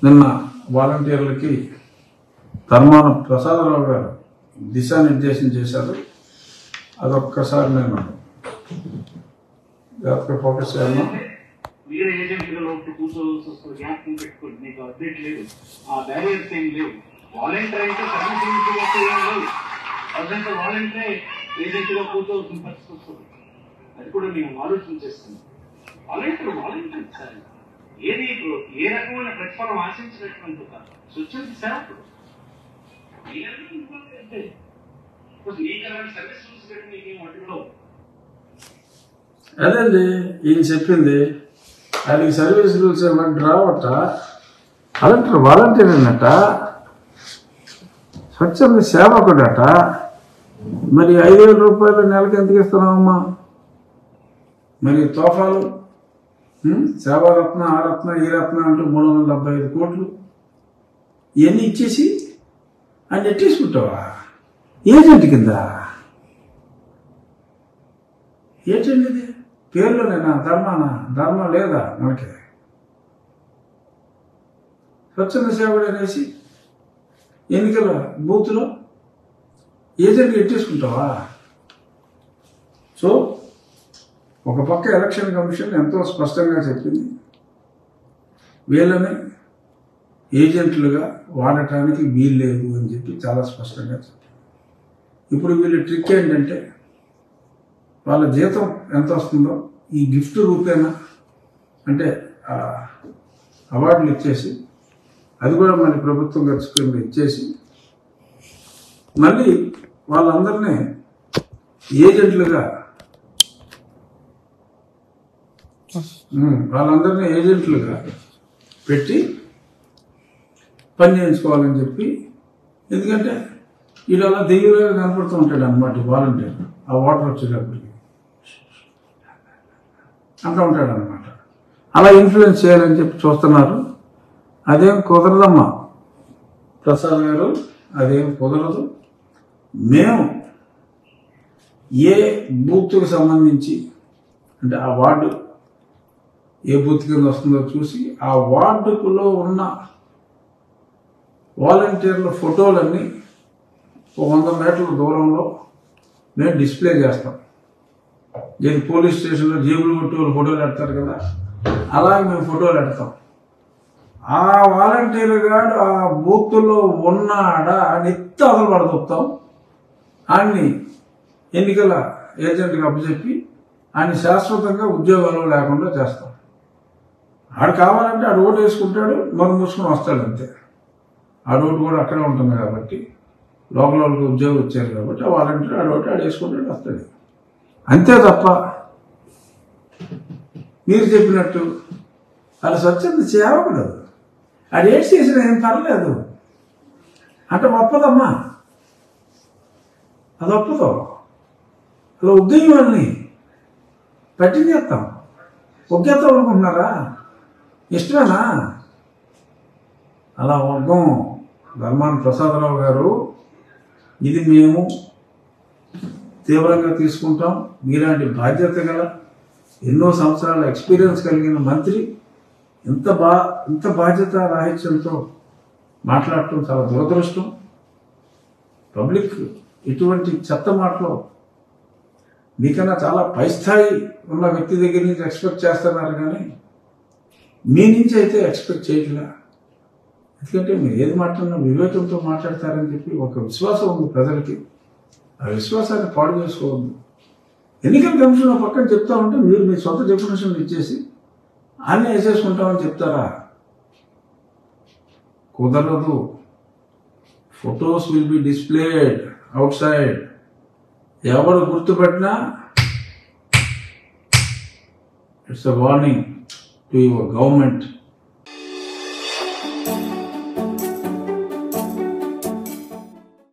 నిన్న వాలంటీర్లకి ధర్మాన ప్రసాదరావు గారు దిశానిర్దేశం చేశారు అదొక్కసారి నేను జాగ్రత్తగా ఫోకస్ చేయాలి మీరు ఏజెంట్లలో కూర్చోవలసి వస్తుంది జ్ఞాపకం పెట్టుకోండి మీకు అప్డేట్ లేదు ఆ బ్యారియర్స్ ఏం లేవు వాలంటీర్ అయితే సర్వీసింగ్ ఏం లేవు అదంతా వాలంటీర్ ఏజెంట్ గా కూర్చోవలసిన పరిస్థితి వస్తుంది అది కూడా మేము ఆలోచన చేస్తున్నాం వాలంటీర్ వాలంటీర్ సార్ ఏది ఏ రకమైన ప్రతిఫలం ఆశించినటువంటి ఒక స్వచ్ఛంద సేవకుడు మీరందరూ ఇంకోటి అంటే, ఇప్పుడు మీకు అలాంటి సర్వీస్ రూల్స్ పెట్టి మీకేం అడ్డులో అదండి ఈయన చెప్పింది ఆయనకి సర్వీస్ రూల్స్ ఏమంటే రావట అలాంటి వాలంటీర్ అన్నట స్వచ్ఛంద సేవకుడట మరి ఐదు వేల రూపాయలు నెలకి ఎందుకు ఇస్తున్నావమ్మా మరి తోఫాలు ఉం? సేవారత్న ఆ రత్న ఈ రత్న అంటూ మూడు వందల డెబ్బై ఐదు కోట్లు ఇవన్నీ ఇచ్చేసి ఆయన ఎట్టేసుకుంటావా ఏజెంట్ కింద ఏంటండి ఇది పేర్లోనేనా ధర్మానా ధర్మం లేదా మనకి స్వచ్ఛంద సేవకుడు అనేసి ఎన్నికల బూత్లో ఏజెంట్ ఎట్టేసుకుంటావా సో ఒక పక్క ఎలక్షన్ కమిషన్ ఎంతో స్పష్టంగా చెప్పింది వీళ్ళని ఏజెంట్లుగా వాడటానికి వీలు లేదు అని చెప్పి చాలా స్పష్టంగా చెప్పింది ఇప్పుడు వీళ్ళ ట్రిక్ ఏంటంటే వాళ్ళ జీతం ఎంత వస్తుందో ఈ గిఫ్ట్ రూపేనా అంటే ఆ అవార్డులు ఇచ్చేసి అది కూడా మళ్ళీ ప్రభుత్వం ఖర్చు కింద ఇచ్చేసి మళ్ళీ వాళ్ళందరినీ ఏజెంట్లుగా ఉమ్, వాళ్ళందరినీ ఏజెంట్లుగా పెట్టి పని చేయించుకోవాలని చెప్పి ఎందుకంటే వీళ్ళు అలా దెయ్యంగా కనపడుతూ ఉంటాడు అనమాట వాలంటీర్ ఆ వాటర్ వచ్చేటప్పటికి అంటూ ఉంటాడు అనమాట అలా ఇన్ఫ్లుయెన్స్ చేయాలని చెప్పి చూస్తున్నారు అదేం కుదరదమ్మా ప్రసాద్ గారు అదేం కుదరదు మేము ఏ బూత్కు సంబంధించి అంటే ఆ వార్డు ఏ బూత్ కింద వస్తుందో చూసి ఆ వార్డుకులో ఉన్న వాలంటీర్ల ఫోటోలన్నీ ఒక వంద మీటర్ల దూరంలో మేము డిస్ప్లే చేస్తాం ఏది పోలీస్ స్టేషన్లో జేబులు కొట్టి వాళ్ళు ఫోటోలు పెడతారు కదా అలాగే మేము ఫోటోలు పెడతాం ఆ వాలంటీర్ గాడు ఆ బూత్లో ఉన్నాడా అని ఎత్త అసలు పడదొప్తాం ఆయన్ని ఎన్నికల ఏజెంట్కి అప్పచెప్పి ఆయన శాశ్వతంగా ఉద్యోగాలు లేకుండా చేస్తాం ఆడు కావాలంటే ఆడు ఓటు వేసుకుంటాడు మరి మూసుకొని వస్తాడు అంతే ఆడు ఓటు కూడా అక్కడే ఉంటుంది కాబట్టి లోకల్ వాళ్ళకి ఉద్యోగం వచ్చారు కాబట్టి ఆ వాలంటీర్ ఆడు ఓటు ఆడు వేసుకుంటాడు వస్తాడు అంతే తప్ప మీరు చెప్పినట్టు అది స్వచ్ఛంద సేవకుడు అది ఏం చేసినా ఏం పర్లేదు అంటే ఒప్పదమ్మా అది ఒప్పదు అలా ఉద్యోగం వాళ్ళని పట్టించేస్తాం ఒగ్గేస్తాం అనుకుంటున్నారా ఇష్టమేనా అలా ఒగ్గం ధర్మాన ప్రసాదరావు గారు ఇది మేము తీవ్రంగా తీసుకుంటాం మీలాంటి బాధ్యత గల ఎన్నో సంవత్సరాల ఎక్స్పీరియన్స్ కలిగిన మంత్రి ఇంత బా ఇంత బాధ్యత రాహిత్యంతో మాట్లాడటం చాలా దురదృష్టం పబ్లిక్ ఇటువంటి చెత్త మాటలు మీకన్నా చాలా పై స్థాయి ఉన్న వ్యక్తి దగ్గర నుంచి ఎక్స్పెక్ట్ చేస్తున్నారు కానీ మీ నుంచి అయితే ఎక్స్పెక్ట్ చేయట్లా ఎందుకంటే మీరు ఏది మాట్లాడినా వివేకంతో మాట్లాడతారని చెప్పి ఒక విశ్వాసం ఉంది ప్రజలకి ఆ విశ్వాసాన్ని పాడు చేసుకోవద్దు ఎన్నికల కమిషన్ ఒక పక్కన చెప్తా ఉంటే మీరు మీ సొంత డెఫినేషన్ ఇచ్చేసి అన్నీ వేసేసుకుంటామని చెప్తారా కుదరదు photos will be displayed outside ఎవరు గుర్తుపెట్టినా it's a warning to your government